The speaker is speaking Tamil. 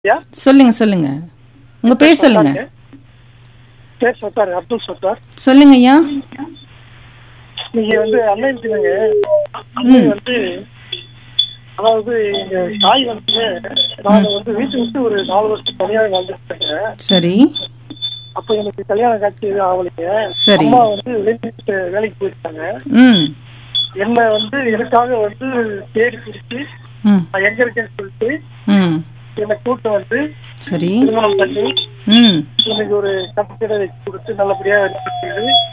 யா சொல்லுங்க சொல்லுங்க உங்க பேர் சொல்லுங்க பேர் சத்தார் அப்துல் சத்தார் சொல்லுங்க ஐயா நீங்க வந்து அண்ணன் இருக்குதுங்க அண்ணன் வந்து அதாவது எங்க தாய் வந்து நாங்க வந்து வீட்டை விட்டு ஒரு நாலு வருஷம் தனியாக வாழ்ந்துருக்காங்க சரி அப்ப எனக்கு கல்யாணம் காட்சி எதுவும் ஆகலைங்க சரி. அம்மா வந்து வெளியிட்டு வேலைக்கு போயிருக்காங்க ம் என்ன வந்து எனக்காக வந்து தேடி பிடிச்சி ம் நான் எங்க இருக்கேன்னு சொல்லிட்டு ம் என்னை கூட்டம் வந்து சரி திருமணம் பண்ணி ம் எனக்கு ஒரு கம்பெனி வச்சு கொடுத்து நல்லபடியா வச்சு